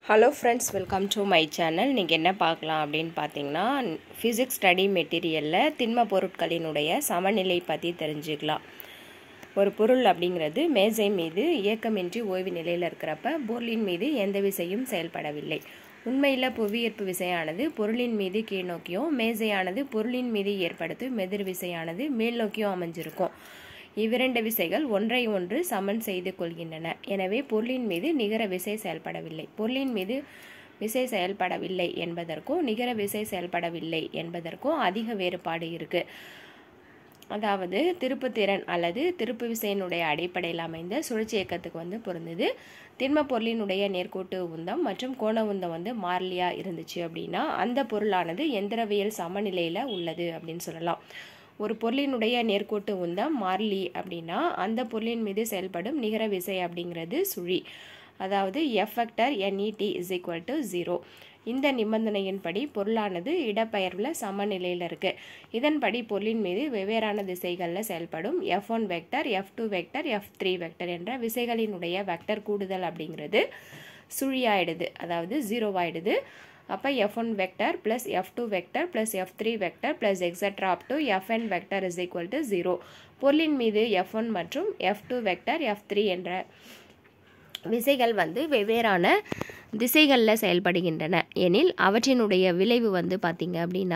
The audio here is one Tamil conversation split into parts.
hello friends welcome to my channel நீங்கள் என்ன பார்க்கலாம் அப்படின்னு பார்த்தீங்கன்னா ஃபிசிக்ஸ் ஸ்டடி மெட்டீரியலில் திண்ம பொருட்களினுடைய சமநிலை பற்றி தெரிஞ்சுக்கலாம் ஒரு பொருள் அப்படிங்கிறது மேஜை மீது இயக்கமின்றி ஓய்வு நிலையில் இருக்கிறப்ப பொருளின் மீது எந்த விசையும் செயல்படவில்லை உண்மையில் புவியீர்ப்பு விசையானது பொருளின் மீது கீழ்நோக்கியும் மேஜையானது பொருளின் மீது ஏற்படுத்தும் எதிர் விசையானது மேல் நோக்கியும் அமைஞ்சிருக்கும் இவ்விரண்டு விசைகள் ஒன்றை ஒன்று சமன் செய்து கொள்கின்றன எனவே பொருளின் மீது நிகர விசை செயல்படவில்லை பொருளின் மீது விசை செயல்படவில்லை என்பதற்கும் நிகர விசை செயல்படவில்லை என்பதற்கும் அதிக வேறுபாடு இருக்கு அதாவது திருப்புத்திறன் அல்லது திருப்பு விசையினுடைய அடிப்படையில் அமைந்த சுழற்சி இயக்கத்துக்கு வந்து பொருந்தது திண்ம பொருளினுடைய நேர்கோட்டு உந்தம் மற்றும் கோண உந்தம் வந்து மாறிலியா இருந்துச்சு அப்படின்னா அந்த பொருளானது எந்திரவியல் சமநிலையில் உள்ளது அப்படின்னு சொல்லலாம் ஒரு பொருளினுடைய நேர்கோட்டு உந்தம் மாறிலி அப்படின்னா அந்த பொருளின் மீது செயல்படும் நிகர விசை அப்படிங்கிறது சுழி அதாவது F vector net is equal to zero இந்த நிபந்தனையின்படி பொருளானது இடப்பெயர்வில் சமநிலையில் இருக்குது இதன்படி பொருளின் மீது வெவ்வேறான திசைகளில் செயல்படும் F one vector F two vector F three vector என்ற விசைகளினுடைய வெக்டர் கூடுதல் அப்படிங்கிறது சுழியாயிடுது அதாவது ஜீரோவாயிடுது அப்போ F one vector plus F two vector plus F three vector plus extra up to F N vector is equal to zero பொருளின் மீது எஃப் ஒன் மற்றும் F two vector F three என்ற விசைகள் வந்து வெவ்வேறான திசைகளில் செயல்படுகின்றன எனில் அவற்றினுடைய விளைவு வந்து பார்த்திங்க அப்படின்னா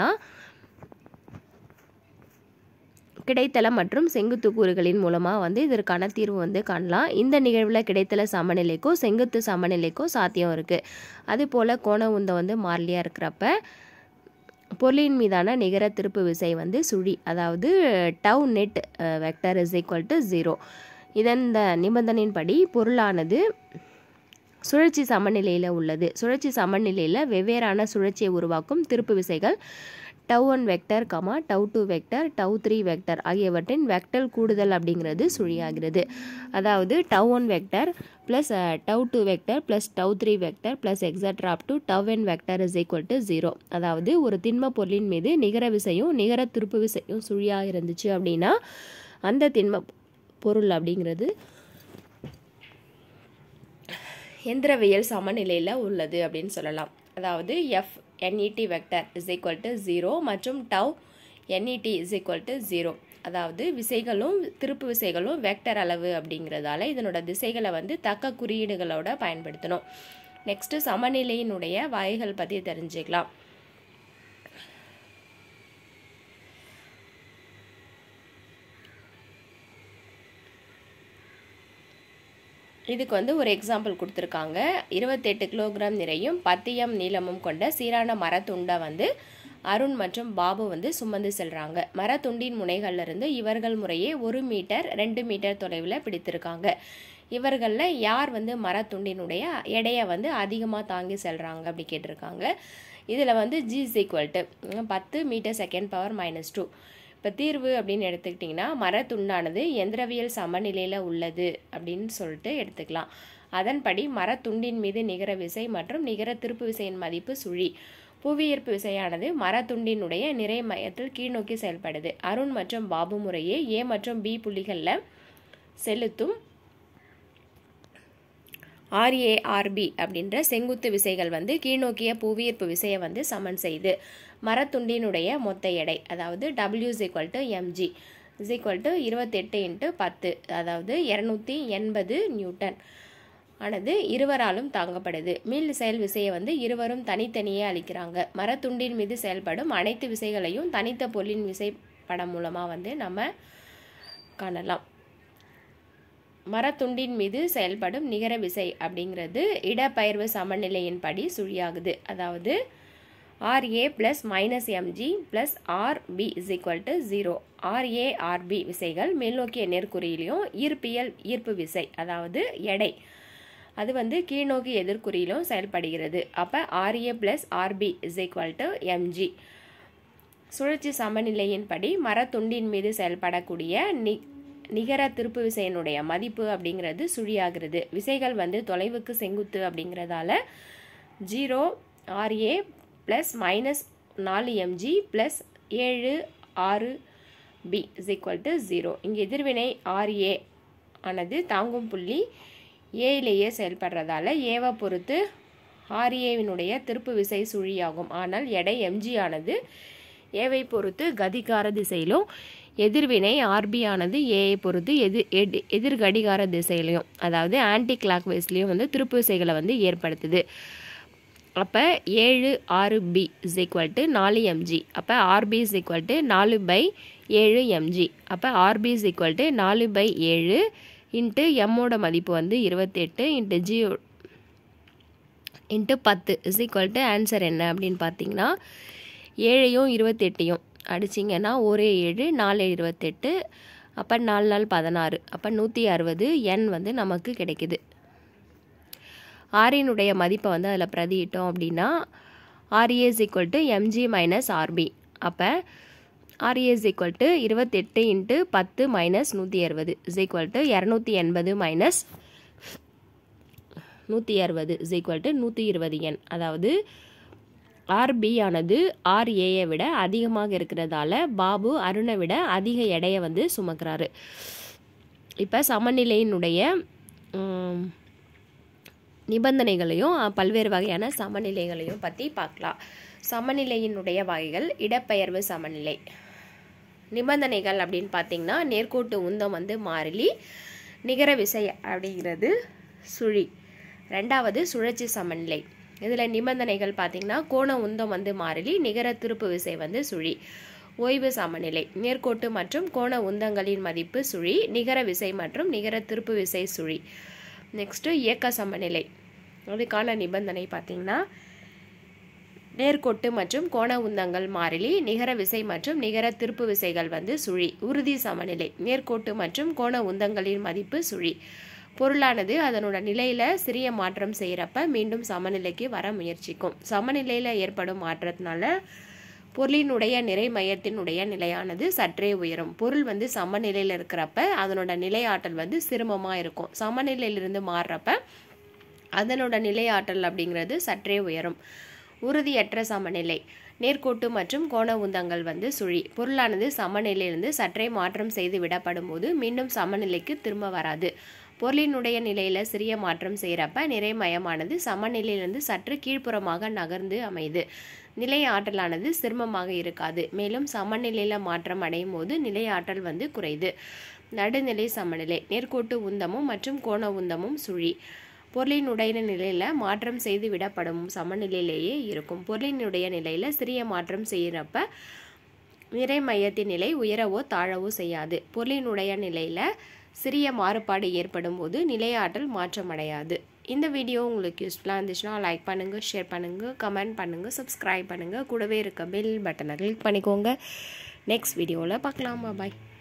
கிடைத்தல மற்றும் செங்குத்து கூறுகளின் மூலமாக வந்து இதற்கான தீர்வு வந்து காணலாம் இந்த நிகழ்வில் கிடைத்தல சமநிலைக்கோ செங்குத்து சமநிலைக்கோ சாத்தியம் இருக்குது அதுபோல் கோண உந்தம் வந்து மாறிலியாக இருக்கிறப்ப பொருளின் மீதான நிகர திருப்பு விசை வந்து சுழி அதாவது tau net vector is equal to zero இதன் இந்த நிபந்தனையின்படி பொருளானது சுழற்சி சமநிலையில் உள்ளது சுழற்சி சமநிலையில் வெவ்வேறான சுழற்சியை உருவாக்கும் திருப்பு விசைகள் tau one vector comma tau two vector tau three vector ஆகியவற்றின் வெக்டர் கூடுதல் அப்படிங்கிறது சுழியாகிறது அதாவது tau one vector plus tau two vector plus tau three vector plus extra up to tau N vector is equal to zero அதாவது ஒரு திண்ம பொருளின் மீது நிகர விசையும் நிகர திருப்பு விசையும் சுழியாக இருந்துச்சு அப்படின்னா அந்த திண்ம பொருள் அப்படிங்கிறது எந்திரவியல் சமநிலையில் உள்ளது அப்படின்னு சொல்லலாம் அதாவது F net vector is equal to zero மற்றும் tau net is equal to zero அதாவது விசைகளும் திருப்பு விசைகளும் வெக்டர் அளவு அப்படிங்கிறதால இதனோட திசைகளை வந்து தக்க குறியீடுகளோட பயன்படுத்தணும் நெக்ஸ்ட்டு சமநிலையினுடைய வகைகள் பற்றி தெரிஞ்சுக்கலாம் இதுக்கு வந்து ஒரு எக்ஸாம்பிள் கொடுத்துருக்காங்க இருபத்தெட்டு கிலோகிராம் நிறையும் பத்து எம் நீளமும் கொண்ட சீரான மரத்துண்டை வந்து அருண் மற்றும் பாபு வந்து சுமந்து செல்கிறாங்க மரத்துண்டின் முனைகள்லேருந்து இவர்கள் முறையே ஒரு மீட்டர் ரெண்டு மீட்டர் தொலைவில் பிடித்திருக்காங்க இவர்களில் யார் வந்து மரத்துண்டினுடைய எடையை வந்து அதிகமாக தாங்கி செல்கிறாங்க அப்படி கேட்டிருக்காங்க இதில் வந்து ஜி இஸ் ஈக்குவல் டு பத்து metre second power minus two இப்போ தீர்வு அப்படின்னு எடுத்துக்கிட்டிங்கன்னா மரத்துண்டானது எந்திரவியல் சமநிலையில் உள்ளது அப்படின்னு சொல்லிட்டு எடுத்துக்கலாம் அதன்படி மரத்துண்டின் மீது நிகர விசை மற்றும் நிகர திருப்பு விசையின் மதிப்பு சுழி புவியீர்ப்பு விசையானது மரத்துண்டினுடைய நிறை மையத்தில் கீழ்நோக்கி செயல்படுது அருண் மற்றும் பாபு முறையே ஏ மற்றும் பி புள்ளிகளில் செலுத்தும் ஆர்ஏஆர்பி அப்படின்ற செங்குத்து விசைகள் வந்து கீழ்நோக்கிய புவியீர்ப்பு விசையை வந்து சமன் செய்து மரத்துண்டினுடைய மொத்த எடை அதாவது W is equal to MG is equal to இருபத்தெட்டு இன்ட்டு பத்து அதாவது இரநூத்தி எண்பது நியூட்டன் ஆனது இருவராலும் தாங்கப்படுது மீள் செயல் விசையை வந்து இருவரும் தனித்தனியே அளிக்கிறாங்க மரத்துண்டின் மீது செயல்படும் அனைத்து விசைகளையும் தனித்த பொருளின் விசை படம் மூலமாக வந்து நம்ம காணலாம் மரத்துண்டின் மீது செயல்படும் நிகர விசை அப்படிங்கிறது இடப்பெயர்வு சமநிலையின்படி சுழியாகுது அதாவது RA plus minus MG plus RB is equal to zero RA RB விசைகள் மேல்நோக்கிய நேர்குறியிலையும் ஈர்ப்பியல் ஈர்ப்பு விசை அதாவது எடை அது வந்து கீழ்நோக்கி எதிர்குறியிலும் செயல்படுகிறது அப்போ RA plus RB is equal to MG சுழற்சி சமநிலையின்படி மரத்துண்டின் மீது செயல்படக்கூடிய நி நிகர திருப்பு விசையினுடைய மதிப்பு அப்படிங்கிறது சுழியாகிறது விசைகள் வந்து தொலைவுக்கு செங்குத்து அப்படிங்கிறதால ஜீரோ ஆர்ஏ ப்ளஸ் மைனஸ் நாலு எம்ஜி ப்ளஸ் ஏழு ஆறு B is equal to zero இங்கே எதிர்வினை ஆர்ஏ ஆனது தாங்கும் புள்ளி ஏயிலேயே செயல்படுறதால ஏவை பொறுத்து ஆர்ஏவினுடைய திருப்பு விசை சுழியாகும் ஆனால் எடை எம்ஜி ஆனது ஏவை பொறுத்து கதிகார திசையிலும் எதிர்வினை ஆர்பி ஆனது ஏஐ பொறுத்து எதிர் எதி எதிர் கடிகார திசையிலையும் அதாவது ஆன்டி கிளாக் வைஸ்லேயும் வந்து திருப்பு விசைகளை வந்து ஏற்படுத்துது அப்போ ஏழு ஆறு பி இஸ் ஈக்குவல் டு நாலு எம்ஜி அப்போ ஆர்பி இஸ் ஈக்குவல் டு நாலு பை ஏழு எம்ஜி அப்போ ஆர்பி இஸ் ஈக்குவல் டு நாலு பை ஏழு இன்ட்டு எம்மோட மதிப்பு வந்து இருபத்தெட்டு இன்ட்டு ஜி இன்ட்டு பத்து இஸ் ஈக்குவல் டு ஆன்சர் என்ன அப்படின்னு பார்த்தீங்கன்னா ஏழையும் இருபத்தெட்டையும் அடிச்சிங்கன்னா ஒரே ஏழு நாலு இருபத்தெட்டு அப்போ நாலு நாள் பதினாறு அப்போ நூற்றி அறுபது எண் வந்து நமக்கு கிடைக்குது ஆரினுடைய மதிப்பை வந்து அதில் பிரதியிட்டோம் அப்படின்னா RA is equal to MG minus RB அப்போ ஆர்ஏ இஸ் ஈக்குவல் டு இருபத்தெட்டு இன்ட்டு பத்து மைனஸ் நூற்றி அறுபது இஸ் ஈக்குவல் டு இரநூத்தி எண்பது மைனஸ் நூற்றி அறுபது இஸ் ஈக்குவல் டு நூற்றி இருபது எண் அதாவது ஆர்பி ஆனது ஆர்ஏயை விட அதிகமாக இருக்கிறதால பாபு அருணை விட அதிக எடையை வந்து சுமக்கிறாரு இப்போ சமநிலையினுடைய நிபந்தனைகளையும் பல்வேறு வகையான சமநிலைகளையும் பற்றி பார்க்கலாம் சமநிலையினுடைய வகைகள் இடப்பெயர்வு சமநிலை நிபந்தனைகள் அப்படின்னு பார்த்தீங்கன்னா நேர்கோட்டு உந்தம் வந்து மாறிலி நிகர விசை அப்படிங்கிறது சுழி ரெண்டாவது சுழற்சி சமநிலை இதில் நிபந்தனைகள் பார்த்திங்கன்னா கோண உந்தம் வந்து மாறிலி நிகர திருப்பு விசை வந்து சுழி ஓய்வு சமநிலை நேர்கோட்டு மற்றும் கோண உந்தங்களின் மதிப்பு சுழி நிகர விசை மற்றும் நிகர திருப்பு விசை சுழி நெக்ஸ்ட்டு இயக்க சமநிலை அதுக்கான நிபந்தனை பார்த்திங்கன்னா நேர்கோட்டு மற்றும் கோண உந்தங்கள் மாறிலி நிகர விசை மற்றும் நிகர திருப்பு விசைகள் வந்து சுழி உறுதி சமநிலை நேர்கோட்டு மற்றும் கோண உந்தங்களின் மதிப்பு சுழி பொருளானது அதனோட நிலையில் சிறிய மாற்றம் செய்கிறப்ப மீண்டும் சமநிலைக்கு வர முயற்சிக்கும் சமநிலையில் ஏற்படும் மாற்றத்தினால பொருளினுடைய நிறை மையத்தினுடைய நிலையானது சற்றே உயரும் பொருள் வந்து சமநிலையில் இருக்கிறப்ப அதனோட நிலையாற்றல் வந்து சிரமமாக இருக்கும் சமநிலையிலிருந்து மாறுறப்ப அதனோட நிலையாற்றல் அப்படிங்கிறது சற்றே உயரும் உறுதியற்ற சமநிலை நேர்கோட்டு மற்றும் கோண உந்தங்கள் வந்து சுழி பொருளானது சமநிலையிலிருந்து சற்றே மாற்றம் செய்து விடப்படும் போது மீண்டும் சமநிலைக்கு திரும்ப வராது பொருளினுடைய நிலையில் சிறிய மாற்றம் செய்கிறப்ப நிறைமயமானது சமநிலையிலிருந்து சற்று கீழ்ப்புறமாக நகர்ந்து அமையுது நிலை ஆற்றலானது சிரமமாக இருக்காது மேலும் சமநிலையில் மாற்றம் அடையும் போது நிலை ஆற்றல் வந்து குறையுது நடுநிலை சமநிலை நேர்கோட்டு உந்தமும் மற்றும் கோண உந்தமும் சுழி பொருளினுடைய நிலையில் மாற்றம் செய்து விடப்படும் சமநிலையிலேயே இருக்கும் பொருளினுடைய நிலையில் சிறிய மாற்றம் செய்கிறப்ப நிறை மையத்தின் நிலை உயரவோ தாழவோ செய்யாது பொருளினுடைய நிலையில் சிறிய மாறுபாடு ஏற்படும் போது நிலையாற்றல் மாற்றமடையாது இந்த வீடியோ உங்களுக்கு யூஸ்ஃபுல்லாக இருந்துச்சுன்னா லைக் பண்ணுங்கள் ஷேர் பண்ணுங்கள் கமெண்ட் பண்ணுங்கள் சப்ஸ்கிரைப் பண்ணுங்கள் கூடவே இருக்க பெல் பட்டனை கிளிக் பண்ணிக்கோங்க நெக்ஸ்ட் வீடியோவில் பார்க்கலாம் பாய்